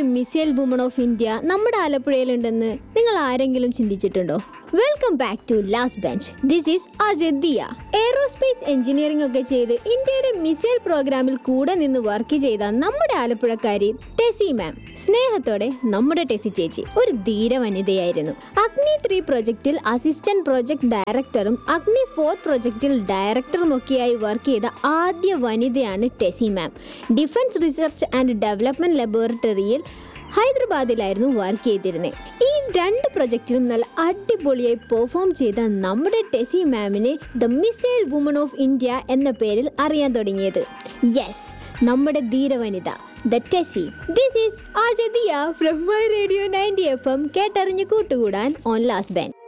ഒരു missile woman of India നമ്മുടെ ആലപ്പുഴയിലുണ്ടെന്ന് നിങ്ങൾ ആരെങ്കിലും ചിന്തിച്ചിട്ടുണ്ടോ welcome back to last bench this is Ajay Diya aerospace engineering ഒക്കെ ചെയ്ത് ഇന്ത്യയുടെ മിസൈൽ പ്രോഗ്രാമിൽ കൂടെ നിന്ന് വർക്ക് ചെയ്ത നമ്മുടെ ആലപ്പുഴക്കാരി ടെസി മാം സ്നേഹത്തോടെ നമ്മുടെ ടെസി ചേച്ചി ഒരു ധീര വനിതയായിരുന്നു അഗ്നി ത്രീ പ്രൊജക്റ്റിൽ അസിസ്റ്റന്റ് പ്രൊജക്ട് ഡയറക്ടറും അഗ്നി ഫോർ പ്രൊജക്റ്റിൽ ഡയറക്ടറും ഒക്കെയായി വർക്ക് ചെയ്ത ആദ്യ വനിതയാണ് Tessy ma'am defence research and development ലബോറട്ടറിയിൽ ഹൈദരാബാദിലായിരുന്നു വർക്ക് ചെയ്തിരുന്നത് ഈ രണ്ട് പ്രൊജക്റ്റിലും നല്ല അടിപൊളിയായി പെർഫോം ചെയ്ത നമ്മുടെ ടെസി മാമിനെ the missile woman of India എന്ന പേരിൽ അറിയാൻ തുടങ്ങിയത് യെസ് നമ്മുടെ ധീരവനിത the Tessy this is Ajadiya from my radio ninety F M കേട്ടറിഞ്ഞ് കൂട്ടുകൂടാൻ ഓൺ ലാസ്റ്റ് ബാൻ